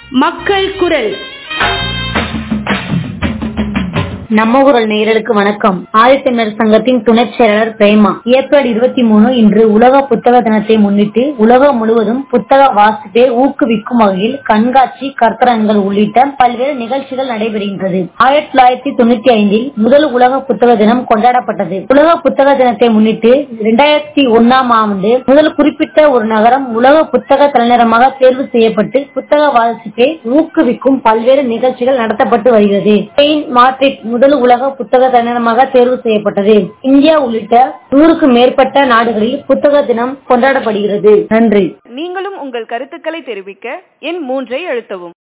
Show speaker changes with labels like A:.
A: மக்கள் குரல்
B: நம்ம குரல் நேயர்களுக்கு வணக்கம் ஆதித்தமிழர் சங்கத்தின் துணைச் செயலாளர் பிரேமா ஏப்ரல் இருபத்தி மூணு இன்று உலக புத்தக தினத்தை முன்னிட்டு உலகம் முழுவதும் புத்தக வாசிப்பை ஊக்குவிக்கும் வகையில் கண்காட்சி கருத்தரங்குகள் உள்ளிட்ட பல்வேறு நிகழ்ச்சிகள் நடைபெறுகின்றது ஆயிரத்தி தொள்ளாயிரத்தி தொண்ணூத்தி ஐந்தில் முதல் உலக புத்தக தினம் கொண்டாடப்பட்டது உலக புத்தக தினத்தை முன்னிட்டு இரண்டாயிரத்தி ஒன்னாம் ஆண்டு முதல் குறிப்பிட்ட ஒரு நகரம் உலக புத்தக தலைநகரமாக தேர்வு செய்யப்பட்டு புத்தக வாசிப்பை ஊக்குவிக்கும் பல்வேறு நிகழ்ச்சிகள் நடத்தப்பட்டு வருகிறது ஸ்பெயின் மாட்ரிட் முதல் உலக புத்தக தலைநகரமாக தேர்வு செய்யப்பட்டது இந்தியா உள்ளிட்ட நூறுக்கும் மேற்பட்ட நாடுகளில் புத்தக தினம் கொண்டாடப்படுகிறது நன்றி
C: நீங்களும் உங்கள் கருத்துக்களை தெரிவிக்க எண் மூன்றை அழுத்தவும்